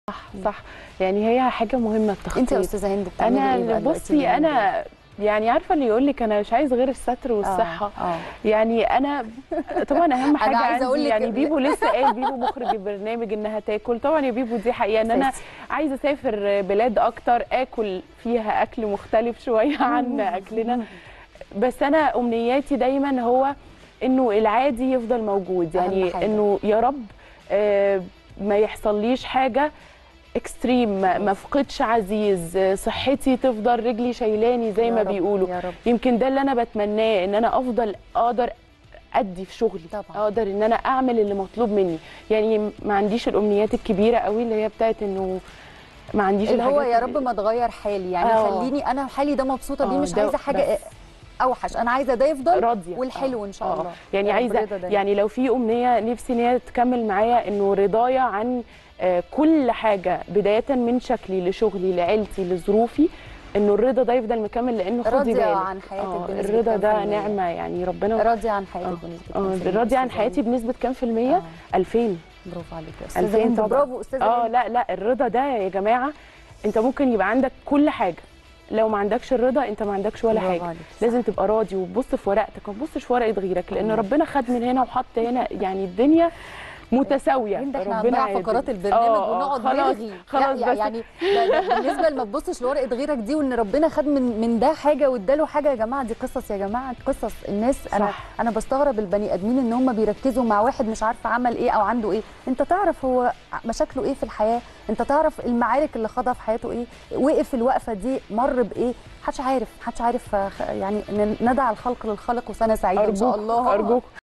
صح صح يعني هي حاجه مهمه التخطيط انت يا استاذه هند بتعملي ايه انا بقى دلوقتي بصي اليومين انا يعني عارفه اللي يقول لك انا مش عايز غير الستر دول؟ والصحه اه آه. يعني انا طبعا اهم حاجه عايزة أقول عندي لك- يعني بيبو لسه قال بيبو مخرج البرنامج انها تاكل طبعا يا بيبو دي حقيقه ان انا أساسي. عايزه اسافر بلاد اكتر اكل فيها اكل مختلف شويه عن اكلنا بس انا امنياتي دايما هو انه العادي يفضل موجود أهم يعني حاجة. انه يا رب آه، ما يحصليش حاجه اكستريم ما ما افقدش عزيز آه، صحتي تفضل رجلي شايلاني زي يا ما رب، بيقولوا يا رب يمكن ده اللي انا بتمناه ان انا افضل اقدر ادي في شغلي طبعاً. اقدر ان انا اعمل اللي مطلوب مني يعني ما عنديش الامنيات الكبيره قوي اللي هي بتاعت انه ما عنديش اللي هو الحاجات يا رب ما تغير حالي يعني آه. خليني انا حالي ده مبسوطه بيه آه، مش ده عايزه حاجه بس. اوحش انا عايزه ده يفضل راضيه والحلو آه. ان شاء آه. الله يعني يا رب عايزه رضا دايما. يعني لو في امنيه نفسي ان هي تكمل معايا انه رضايا عن آه، كل حاجه بدايه من شكلي لشغلي لعيلتي لظروفي انه الرضا ده يفضل مكمل لانه خدي راضية بالك عن حياتك آه، بنسبة الرضا كام ده في المية؟ نعمه يعني ربنا راضيه عن حياتك آه. بنسبه كام في اه المية راضيه عن أستاذة حياتي هند؟ بنسبه كام في الميه آه. 2000 برافو عليك يا 2000 استاذه هند طبعاً. برافو استاذه اه هند لا لا الرضا ده يا جماعه انت ممكن يبقى عندك كل حاجه لو ما عندكش الرضا انت ما عندكش ولا برافو حاجه عليك. لازم تبقى راضي وتبص في ورقتك ما تبصش في ورقه غيرك لان الله. ربنا خد من هنا وحط هنا يعني الدنيا متساويه هند احنا ربنا هنضيع عادل. فقرات البرنامج آه، آه، ونقعد خلاص نرغي خلاص لا بس يعني ده ده بالنسبه لما تبصش لورقه غيرك دي وان ربنا خد من من ده حاجه واداله حاجه يا جماعه دي قصص يا جماعه قصص الناس انا صح. انا بستغرب البني ادمين ان هم بيركزوا مع واحد مش عارفه عمل ايه او عنده ايه انت تعرف هو مشاكله ايه في الحياه انت تعرف المعارك اللي خاضها في حياته ايه وقف الوقفه دي مر بايه محدش عارف محدش عارف آه، يعني ندعى الخلق للخلق وسنه سعيده ان شاء ارجوك الله ارجوك